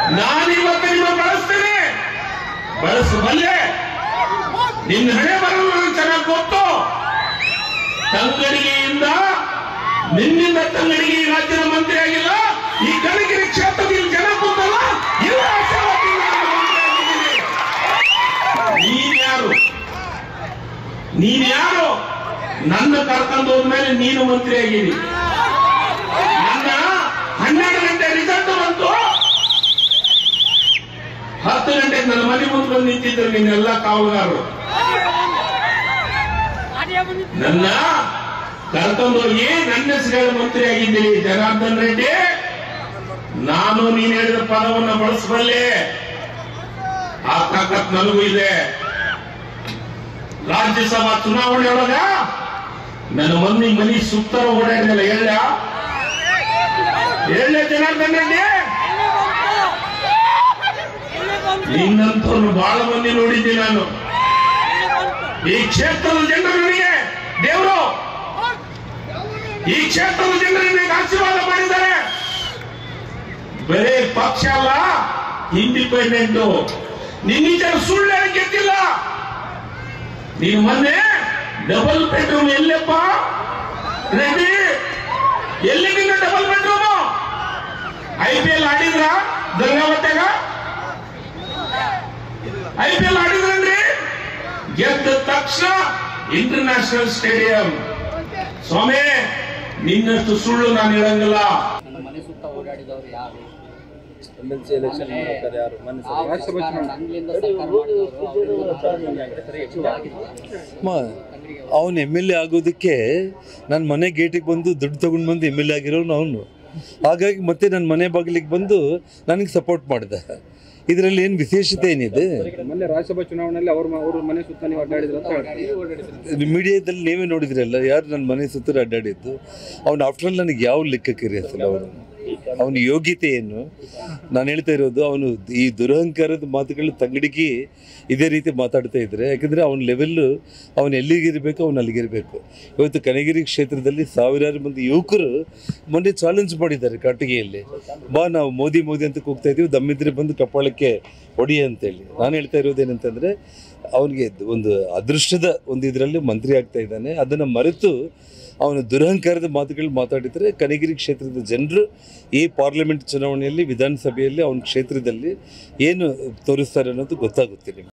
ನಾನಿವತ್ತು ನಿಮ್ಮ ಬಳಸ್ತೇನೆ ಬಳಸಬಲ್ಲೆ ನಿನ್ನ ಹಣೆ ಬರಲು ನನಗೆ ಚೆನ್ನಾಗಿ ಗೊತ್ತು ತಂಗಡಿಗೆಯಿಂದ ನಿನ್ನಿಂದ ತಂಗಡಿಗೆ ಈ ರಾಜ್ಯದ ಮಂತ್ರಿ ಆಗಿಲ್ಲ ಈ ಕನಗಿರಿ ಕ್ಷೇತ್ರದಲ್ಲಿ ಜನ ಕೂತಲ್ಲ ಇಲ್ಲ ಆಶೀರ್ವಾದದಿಂದ ನಾನು ಮಂತ್ರಿ ಆಗಿದ್ದೀನಿ. ನೀನ್ ಯಾರು ನೀನ್ ಯಾರು ನನ್ನ ಕರ್ಕೊಂಡು ಹೋದ್ಮೇಲೆ ನೀನು ಮಂತ್ರಿ ಆಗಿದಿ ನನ್ನ ಹನ್ನೆರಡು ಗಂಟೆ ರಿಸಲ್ಟ್ ಬಂತು ಹತ್ತು ಗಂಟೆಗೆ ನನ್ನ ಮನೆ ಮುಂದೆ ಬಂದು ನಿಂತಿದ್ರು ನಿನ್ನೆಲ್ಲ ಕಾವಲುಗಾರರು ನನ್ನ ಕರ್ಕೊಂಡು ಹೋಗಿ ನನ್ನ ಹೆಸರು ಮಂತ್ರಿ ಆಗಿದ್ದೀನಿ ಜನಾರ್ದನ್ ರೆಡ್ಡಿ ನಾನು ನೀನು ಹೇಳಿದ ಪದವನ್ನು ಬಳಸಬಲ್ಲೆ ಆ ತಾಕತ್ ನನಗೂ ಇದೆ ರಾಜ್ಯಸಭಾ ಚುನಾವಣೆ ಒಳಗ ನನ್ನ ಮಂದಿ ಮನಿ ಸುತ್ತರ ಓಡಾಡಿದಲ್ಲ ಹೇಳ ಹೇಳ ಜನಾರ್ದನ್ ರೆಡ್ಡಿ ನಿನ್ನಂತವ್ರನ್ನು ಬಹಳ ಮಂದಿ ನೋಡಿದ್ದೀನಿ ನಾನು ಈ ಕ್ಷೇತ್ರದ ಜನರು ನನಗೆ ದೇವರು ಈ ಕ್ಷೇತ್ರದ ಜನರು ನನಗೆ ಆಶೀರ್ವಾದ ಮಾಡಿದ್ದಾರೆ ಬರೇ ಪಕ್ಷ ಅಲ್ಲ ಇಂಡಿಪೆಂಡೆಂಟ್ ನಿನ್ನ ಸುಳ್ಳು ಹೇಳಿ ಗೆದ್ದಿಲ್ಲ ನೀನು ಮೊನ್ನೆ ಡಬಲ್ ಬೆಡ್ರೂಮ್ ಎಲ್ಲಪ್ಪ ರೆಡ್ಡಿ ಎಲ್ಲಿ ನಿನ್ನ double bedroom I P L ಆಡಿದ್ರ ಗಂಗಾವತ್ಯಾಗ ಐ ಪಿ ಎಲ್ ಆಡಿದ್ರನ್ರಿ ಗೆದ್ದ ತಕ್ಷಣ ಇಂಟರ್ನ್ಯಾಷನಲ್ ಸ್ಟೇಡಿಯಂ ಸ್ವಾಮಿ ನಿನ್ನಷ್ಟು ಸುಳ್ಳು ನಾನು ಹೇಳಂಗಿಲ್ಲ ನನ್ನ ಮನೆ ಸುತ್ತ ಓಡಾಡಿದವರು ಯಾರು ಎಮ್ ಎಲ್ ಸಿ ಎಲೆಕ್ಷನ್ ಮಾಡ್ತಾರೆ ಯಾರು ಮೊನ್ನೆ ಆ ರಾಜಕಾರಣ ಅಂಗ್ಲಿಂದ ಸರ್ಕಾರ ಮಾಡಿದವರು ಅವನು ಎಮ್ ಎಲ್ ಎ ಆಗೋದಕ್ಕೆ ನನ್ನ ಮನೆ ಗೇಟಿಗೆ ಬಂದು ದುಡ್ಡು ತಗೊಂಡು ಬಂದು ಎಮ್ ಎಲ್ ಎ ಆಗಿರೋನು ಅವನು ಹಾಗಾಗಿ ಮತ್ತೆ ನನ್ನ ಮನೆ ಬಾಗಿಲಿಗೆ ಬಂದು ನನಗೆ ಸಪೋರ್ಟ್ ಮಾಡಿದ ಇದರಲ್ಲಿ ಏನು ವಿಶೇಷತೆ ಏನಿದೆ ಮೊನ್ನೆ ರಾಜ್ಯಸಭಾ ಚುನಾವಣೆಯಲ್ಲಿ ಅವ್ರ ಮ- ಅವ್ರ ಮನೆ ಸುತ್ತ ನೀವು ಅಡ್ಡಾಡಿದ್ರು ಅಂತ ಹೇಳ್ತಾರೆ ಮೀಡಿಯಾದಲ್ಲಿ ನೀವೇ ನೋಡಿದ್ರಲ್ಲ ಯಾರು ನನ್ನ ಮನೆ ಸುತ್ತ ಅಡ್ಡಾಡಿದ್ದು ಅವ್ನು ಆಫ್ಟರ್ ಆಲ್ ನನಗೆ ಯಾವ ಲೆಕ್ಕಕ್ಕೆ ಅಸಲ್ಲ ಅವನು ಅವನ ಯೋಗ್ಯತೆ ಏನು ನಾನು ಹೇಳ್ತಾ ಇರೋದು ಅವನು ಈ ದುರಹಂಕಾರದ ಮಾತುಗಳು ತಂಗಡಿಗೆ ಇದೇ ರೀತಿ ಮಾತಾಡ್ತಾ ಇದ್ರೆ ಯಾಕಂದರೆ ಅವನ ಲೆವೆಲ್ಲು ಅವನು ಎಲ್ಲಿಗಿರಬೇಕು ಅವನು ಅಲ್ಲಿಗಿರಬೇಕು ಇವತ್ತು ಕನಗಿರಿ ಕ್ಷೇತ್ರದಲ್ಲಿ ಸಾವಿರಾರು ಮಂದಿ ಯುವಕರು ಮೊನ್ನೆ ಚಾಲೆಂಜ್ ಮಾಡಿದ್ದಾರೆ ಕಾಟಿಗೆಯಲ್ಲಿ ಬಾ ನಾವು ಮೋದಿ ಮೋದಿ ಅಂತ ಕೂಗ್ತಾ ಇದ್ದೀವಿ ದಮ್ಮಿದ್ರೆ ಬಂದು ಕಪಾಳಕ್ಕೆ ಹೊಡಿ ಅಂತೇಳಿ ನಾನು ಹೇಳ್ತಾ ಇರೋದೇನಂತಂದರೆ ಅವನಿಗೆ ಒಂದು ಅದೃಷ್ಟದ ಒಂದು ಇದರಲ್ಲಿ ಮಂತ್ರಿ ಆಗ್ತಾ ಇದ್ದಾನೆ ಅದನ್ನು ಮರೆತು ಅವನು ದುರಹಂಕಾರದ ಮಾತುಗಳು ಮಾತಾಡಿದರೆ ಕನಗಿರಿ ಕ್ಷೇತ್ರದ ಜನರು ಈ ಪಾರ್ಲಿಮೆಂಟ್ ಚುನಾವಣೆಯಲ್ಲಿ ವಿಧಾನಸಭೆಯಲ್ಲಿ ಅವನ ಕ್ಷೇತ್ರದಲ್ಲಿ ಏನು ತೋರಿಸ್ತಾರೆ ಅನ್ನೋದು ಗೊತ್ತಾಗುತ್ತೆ ನಿಮಗೆ